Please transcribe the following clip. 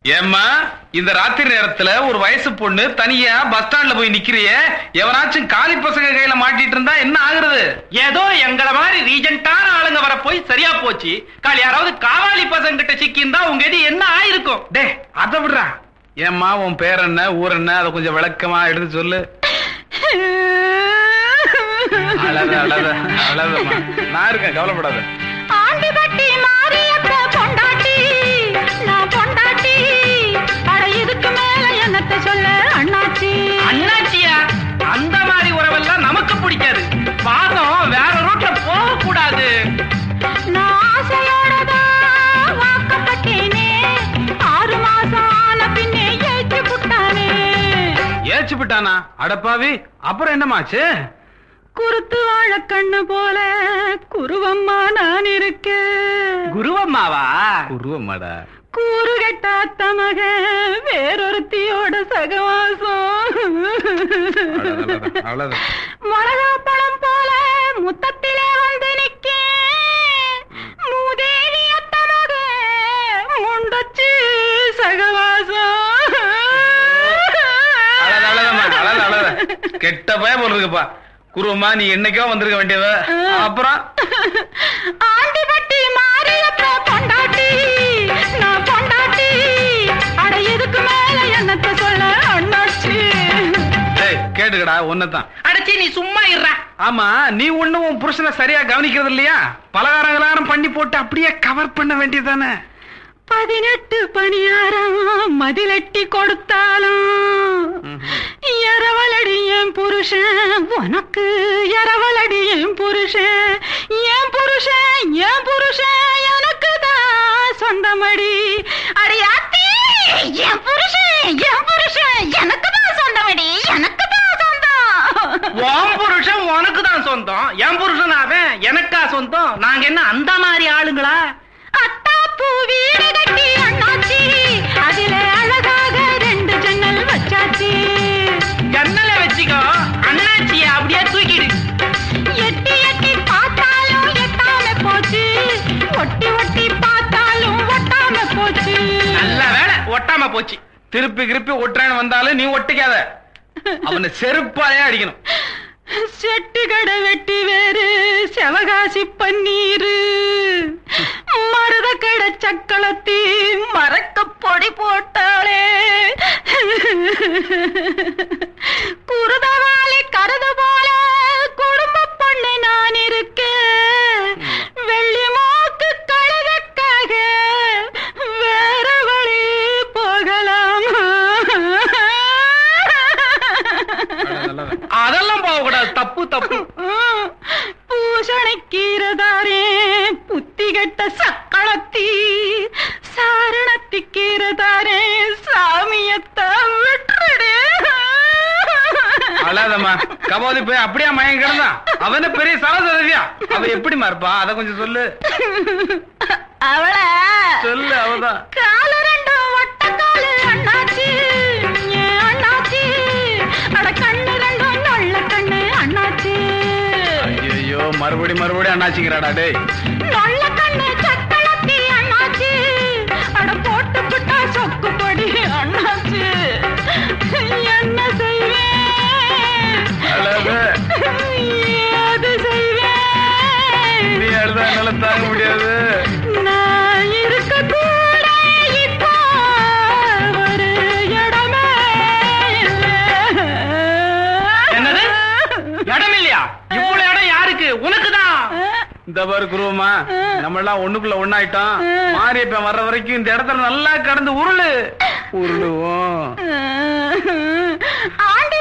ஏம்மா இந்த ராத்திரி நேரத்துல ஒரு வயசு பொண்ணு தனியா பஸ் ஸ்டாண்ட்ல போய் நிக்கிறிய எவனாச்சும் காலி பசங்க கையில மாட்டிட்டு இருந்தா என்ன ஆகுறது ஏதோ எங்கள மாதிரி ரீஜென்ட்டான ஆளுங்க வர போய் சரியா போச்சு கால் யாராவது காவாலி பசங்க கிட்ட சிக்கியிருந்தா உங்க எது என்ன ஆயிருக்கும் டே அத விடுறா ஏம்மா உன் பேர் என்ன ஊர் என்ன அதை கொஞ்சம் விளக்கமா எடுத்து சொல்லு அழாத அழாத அழாதம்மா நான் இருக்கேன் கவலைப்படாத ஆண்டிபட்டி மாரியத்த பொண்டாட்டி நான் பொண்டாட்டி அட இதுக்கு மேல என்னத்த சொல்ல அண்ணாச்சி அண்ணாச்சியா அந்த மாதிரி உறவெல்லாம் நமக்கு பிடிக்காது பாதம் வேற ரூட்ல போக கூடாது நான் ஆசையோட தான் வாக்கப்பட்டேனே ஆறு மாசம் ஆன பின்னே ஏற்று புட்டானே ஏச்சு விட்டானா அடப்பாவி அப்புறம் என்னமாச்சு குருத்து வாழ கண்ணு போல குருவம்மா நான் இருக்கேன் குருவம்மாவா உருவமாடா கூறு கெட்டாத்த மக வேறொருத்தியோட சகவாசம் அவ்வளவு மிளகா பழம் போல முத்தத்திலே வந்து நிக்க மூதேவி அத்த மக முண்டச்சு அழாத அழாதம்மா அழாத சகவாசம் அழாத கெட்ட பய போல இருக்குப்பா குருவமா நீ என்னைக்கோ வந்திருக்க வேண்டியவ அப்புறம் ஆண்டிபட்டி மாரியத்த பொண்டாட்டி நான் பொண்டாட்டி அட இதுக்கு மேல என்னத்த சொல்ல அண்ணாச்சி டேய் கேட்டுக்கடா ஒன்னதான் அடச்சி நீ சும்மா இருடா ஆமா நீ ஒண்ணும் உன் புருஷனை சரியா கவனிக்கிறது இல்லையா பலகாரங்களாரம் பண்ணி போட்டு அப்படியே கவர் பண்ண வேண்டியதானே பதினெட்டு பணியாரம் மதிலட்டி கொடுத்தாலும் இரவலடி என் புருஷன் உனக்கு இரவலடி என் புருஷன் என் புருஷன் என் புருஷன் எனக்கு தான் சொந்தமடி அடியாத்தி என் புருஷன் என் புருஷன் எனக்கு தான் சொந்தமடி எனக்கு தான் சொந்தம் உன் புருஷன் உனக்கு தான் சொந்தம் என் புருஷன் அவன் எனக்கா சொந்தம் நாங்க என்ன அந்த மாதிரி ஆளுங்களா அத்தாப்பூ வீடு கட்டி அண்ணாச்சி அதில அழகாக ரெண்டு ஜன்னல் வச்சாச்சு ஜன்னலை வச்சுக்கோ அண்ணாச்சிய அப்படியே தூக்கிடு எட்டி எட்டி பார்த்தாலும் எட்டாம போச்சு ஒட்டி ஒட்டி பார்த்தாலும் ஒட்டாம போச்சு நல்ல வேலை ஒட்டாம போச்சு திருப்பி கிருப்பி ஒட்டுறேன்னு வந்தாலும் நீ ஒட்டிக்காத அவனை செருப்பாலே அடிக்கணும் செட்டு கடை வெட்டி வேறு செவகாசி பன்னீரு மருத கடை சக்களத்தி மறக்க பொடி போட்டாளே குருதவாளி கருது போல குடும்ப பொண்ணு நான் இருக்கேன் வெள்ளி மூக்கு கழுதக்காக வேற வழி போகலாம் அதெல்லாம் போக கூடாது தப்பு தப்பு பூசணிக்கீரதாரே புத்தி கெட்ட சக்களத்தி சாரணத்திக்கீரதாரே சாமியத்த விட்டுடு அழாதம்மா கபாதி போய் அப்படியே மயங்க கிடந்தான் அவன பெரிய சரஸ்வதியா அவ எப்படிமா இருப்பா அத கொஞ்சம் சொல்லு அவள சொல்லு அவதான் காலு ரெண்டும் வட்ட காலு அண்ணாச்சி ஏன் அண்ணாச்சி அட கண்ணு ரெண்டும் நொல்ல கண்ணு அண்ணாச்சி ஐயோ மறுபடி மறுபடியும் அண்ணாச்சிக்கிறாடா டேய் நொல்ல கண்ணு சக்களத்தி அண்ணாச்சி அட போட்டு புட்டா சொக்கு பொடி அண்ணாச்சி என்ன செய்வேன் அழாத ஏது செய்வேன் நீ அழுதா என்னால தாங்க முடியாது நான் இருக்க கூட இப்போ ஒரு இடமே இல்லை. என்னது இடம் இல்லையா இவ்வளவு இடம் யாருக்கு உனக்குதான் இந்த பாரு குருவமா நம்ம எல்லாம் ஒண்ணுக்குள்ள ஒண்ணாயிட்டோம் மாரியப்பன் வர்ற வரைக்கும் இந்த இடத்துல நல்லா கடந்து உருளு உருளுவோம் ஆண்ட